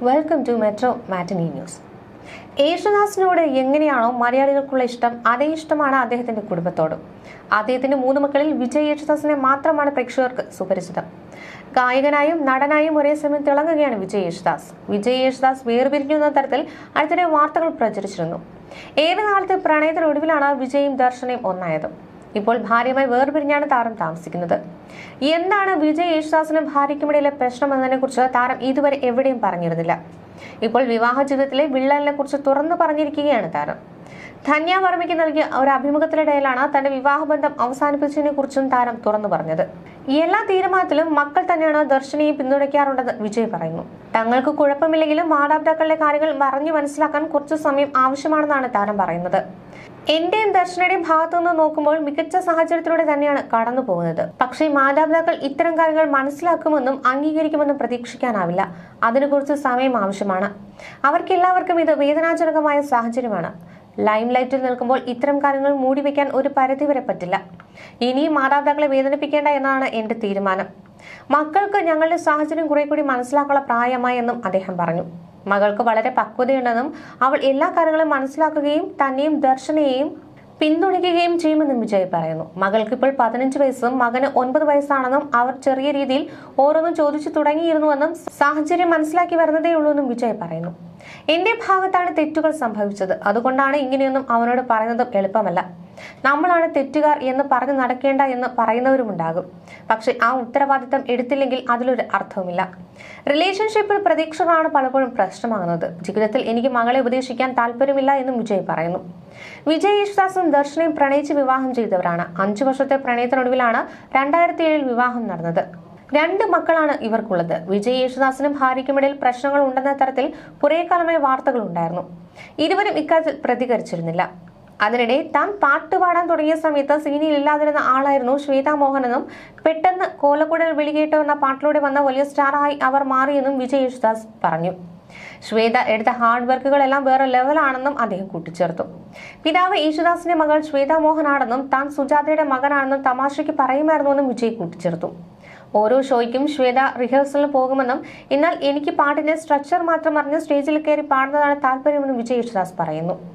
welcome to metro matinee news യേശുദാസിനോട് എങ്ങനെയാണോ മലയാളികൾക്കുള്ള ഇഷ്ടം അതേ ഇഷ്ടമാണ് അദ്ദേഹത്തിന്റെ കുടുംബത്തോടും അദ്ദേഹത്തിന്റെ മൂന്ന് മക്കളിൽ വിജയ് യേശുദാസിനെ മാത്രമാണ് പ്രേക്ഷകർക്ക് സുപരിചിതം ഗായകനായും നടനായും ഒരേ സമയം തിളങ്ങുകയാണ് വിജയ് യേശുദാസ് വിജയ് യേശുദാസ് വേർപിരിഞ്ഞു എന്ന തരത്തിൽ അടുത്തിടെ വാർത്തകൾ പ്രചരിച്ചിരുന്നു ഏറെ നാളത്തെ പ്രണയത്തിനൊടുവിലാണ് വിജയും ദർശനയും ഒന്നായത് ഇപ്പോൾ ഭാര്യയുമായി വേർപിരിഞ്ഞാണ് താരം താമസിക്കുന്നത് എന്താണ് വിജയ് യേശുദാസിനും ഭാര്യയ്ക്കുമിടയിലെ പ്രശ്നം എന്നതിനെ കുറിച്ച് താരം ഇതുവരെ എവിടെയും പറഞ്ഞിരുന്നില്ല ഇപ്പോൾ വിവാഹ ജീവിതത്തിലെ വിള്ളലിനെ കുറിച്ച് തുറന്നു പറഞ്ഞിരിക്കുകയാണ് താരം ധന്യ വർമ്മയ്ക്ക് നൽകിയ ഒരു അഭിമുഖത്തിനിടയിലാണ് തന്റെ വിവാഹബന്ധം അവസാനിപ്പിച്ചതിനെ കുറിച്ചും താരം തുറന്നു പറഞ്ഞത് എല്ലാ തീരുമാനത്തിലും മക്കൾ തന്നെയാണ് ദർശനയെ പിന്തുണയ്ക്കാറുണ്ടെന്ന് വിജയ് പറയുന്നു തങ്ങൾക്ക് കുഴപ്പമില്ലെങ്കിലും മാതാപിതാക്കളുടെ കാര്യങ്ങൾ മറിഞ്ഞു മനസ്സിലാക്കാൻ കുറച്ചു സമയം ആവശ്യമാണെന്നാണ് താരം പറയുന്നത് എന്റെയും ദർശനയുടെയും ഭാഗത്തു നിന്ന് നോക്കുമ്പോൾ മികച്ച സാഹചര്യത്തിലൂടെ തന്നെയാണ് കടന്നു പോകുന്നത് പക്ഷേ മാതാപിതാക്കൾ ഇത്തരം കാര്യങ്ങൾ മനസ്സിലാക്കുമെന്നും അംഗീകരിക്കുമെന്നും പ്രതീക്ഷിക്കാനാവില്ല അതിനെക്കുറിച്ച് സമയം ആവശ്യമാണ് അവർക്കെല്ലാവർക്കും ഇത് വേദനാജനകമായ സാഹചര്യമാണ് ലൈം ലൈറ്റിൽ നിൽക്കുമ്പോൾ ഇത്തരം കാര്യങ്ങൾ മൂടിവെക്കാൻ ഒരു പരിധിവരെ പറ്റില്ല ഇനിയും മാതാപിതാക്കളെ വേദനിപ്പിക്കേണ്ട എന്നാണ് എന്റെ തീരുമാനം മക്കൾക്ക് ഞങ്ങളുടെ സാഹചര്യം കുറെ കൂടി മനസ്സിലാക്കാനുള്ള പ്രായമായി എന്നും അദ്ദേഹം പറഞ്ഞു മകൾക്ക് വളരെ പക്വതയുണ്ടെന്നും അവൾ എല്ലാ കാര്യങ്ങളും മനസ്സിലാക്കുകയും തന്നെയും ദർശനയെയും പിന്തുണയ്ക്കുകയും ചെയ്യുമെന്നും വിജയ് പറയുന്നു മകൾക്ക് ഇപ്പോൾ പതിനഞ്ച് വയസ്സും മകന് ഒൻപത് വയസ്സാണെന്നും അവർ ചെറിയ രീതിയിൽ ഓരോന്നും ചോദിച്ചു തുടങ്ങിയിരുന്നുവെന്നും സാഹചര്യം മനസ്സിലാക്കി വരുന്നതേ ഉള്ളൂ എന്നും വിജയ് പറയുന്നു എന്റെ ഭാഗത്താണ് തെറ്റുകൾ സംഭവിച്ചത് അതുകൊണ്ടാണ് ഇങ്ങനെയൊന്നും അവനോട് പറയുന്നതും എളുപ്പമല്ല നമ്മളാണ് തെറ്റുകാർ എന്ന് പറഞ്ഞു നടക്കേണ്ട എന്ന് പറയുന്നവരുമുണ്ടാകും പക്ഷെ ആ ഉത്തരവാദിത്തം എടുത്തില്ലെങ്കിൽ അതിലൊരു അർത്ഥവുമില്ല റിലേഷൻഷിപ്പിൽ പ്രതീക്ഷകളാണ് പലപ്പോഴും പ്രശ്നമാകുന്നത് ജീവിതത്തിൽ എനിക്ക് മകളെ ഉപദേശിക്കാൻ താല്പര്യമില്ല എന്നും വിജയ് പറയുന്നു വിജയ് യേശുദാസും ദർശനയും പ്രണയിച്ച് വിവാഹം ചെയ്തവരാണ് അഞ്ചു വർഷത്തെ പ്രണയത്തിനൊടുവിലാണ് രണ്ടായിരത്തി ഏഴിൽ വിവാഹം നടന്നത് രണ്ട് മക്കളാണ് ഇവർക്കുള്ളത് വിജയ് യേശുദാസിനും ഭാര്യയ്ക്കുമിടയിൽ പ്രശ്നങ്ങൾ ഉണ്ടെന്ന തരത്തിൽ കുറേ കാലമായി വാർത്തകൾ ഉണ്ടായിരുന്നു ഇരുവരും ഇക്കാര്യത്തിൽ പ്രതികരിച്ചിരുന്നില്ല അതിനിടെ താൻ പാട്ട് പാടാൻ തുടങ്ങിയ സമയത്ത് സീനിയിൽ ഇല്ലാതിരുന്ന ആളായിരുന്നു ശ്വേത മോഹനെന്നും പെട്ടെന്ന് കോലക്കുടൽ വിളികേട്ടോ എന്ന പാട്ടിലൂടെ വന്ന വലിയ സ്റ്റാറായി അവർ മാറിയെന്നും വിജയ് യേശുദാസ് പറഞ്ഞു ശ്വേത എടുത്ത ഹാർഡ് വർക്കുകളെല്ലാം വേറെ ലെവലാണെന്നും അദ്ദേഹം കൂട്ടിച്ചേർത്തു പിതാവ് യേശുദാസിന്റെ മകൾ ശ്വേത മോഹനാണെന്നും താൻ സുജാതയുടെ മകനാണെന്നും തമാശയ്ക്ക് പറയുമായിരുന്നുവെന്നും വിജയ് കൂട്ടിച്ചേർത്തു ഓരോ ഷോയ്ക്കും ശ്വേത റിഹേഴ്സലിന് പോകുമെന്നും എന്നാൽ എനിക്ക് പാട്ടിന്റെ സ്ട്രക്ചർ മാത്രം അറിഞ്ഞ് സ്റ്റേജിൽ കയറി പാടുന്നതാണ് താല്പര്യമെന്നും വിജയ് യേശുദാസ് പറയുന്നു